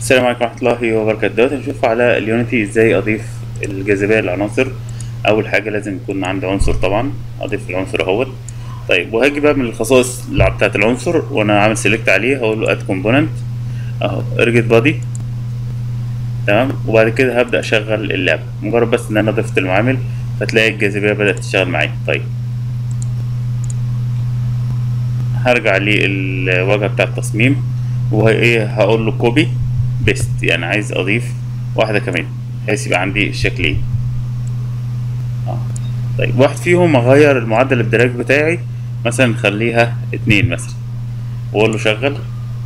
السلام عليكم ورحمة الله وبركاته دلوقتي هنشوف على اليونيتي ازاي اضيف الجاذبية للعناصر اول حاجة لازم يكون عندي عنصر طبعا اضيف العنصر اهوت طيب وهاجي بقى من الخصائص اللي بتاعة العنصر وانا عامل سيلكت عليه هقول له اد كومبوننت اهو ارجت بادي تمام وبعد كده هبدأ اشغل اللعبة مجرد بس ان انا ضفت المعامل فتلاقي الجاذبية بدأت تشتغل معايا طيب هرجع للواجهة بتاع التصميم وايه هقول له كوبي بيست يعني عايز اضيف واحده كمان بحيث يبقى عندي شكلين اه طيب واحد فيهم اغير المعدل الدراج بتاعي مثلا نخليها اتنين مثلا واقول له شغل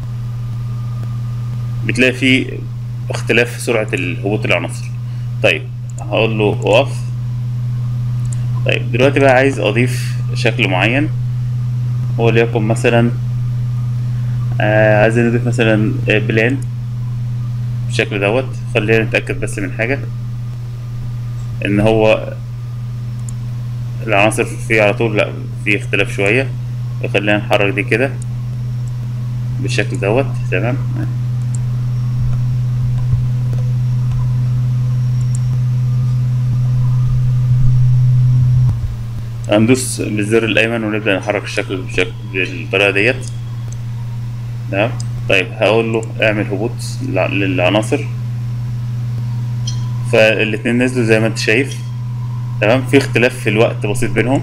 بتلاقي فيه اختلاف في سرعه هبوط العناصر طيب هقول له اقف طيب دلوقتي بقى عايز اضيف شكل معين وليكن مثلا آه عايزين نضيف مثلا آه بلان بالشكل دوت خلينا نتأكد بس من حاجة ان هو العناصر فيه على طول لا في اختلاف شوية خلينا نحرك دي كده بالشكل دوت تمام هندوس بالزر الايمن ونبدأ نحرك الشكل بالشكل بالطريقة ديت تمام طيب هقول له اعمل هبوط للعناصر فالاتنين نزلوا زي ما انت شايف تمام في اختلاف في الوقت بسيط بينهم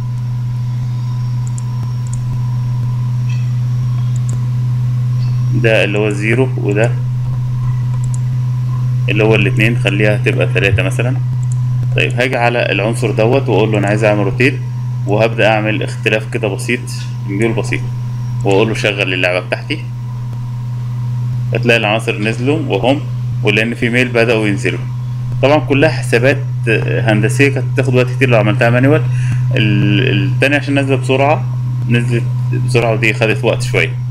ده اللي هو الزيرو وده اللي هو الاتنين خليها تبقى تلاتة مثلا طيب هاجي على العنصر دوت واقول له انا عايز اعمل روتيت وهبدأ اعمل اختلاف كده بسيط ميول بسيط واقول له شغل اللعبة بتاعتي هتلاقي العناصر نزلوا وهم ولان في ميل بدأوا ينزلوا طبعا كلها حسابات هندسية كانت تاخد وقت كتير لو عملتها مانيوال التانية عشان نازلة بسرعة نزلت بسرعة ودي خدت وقت شوية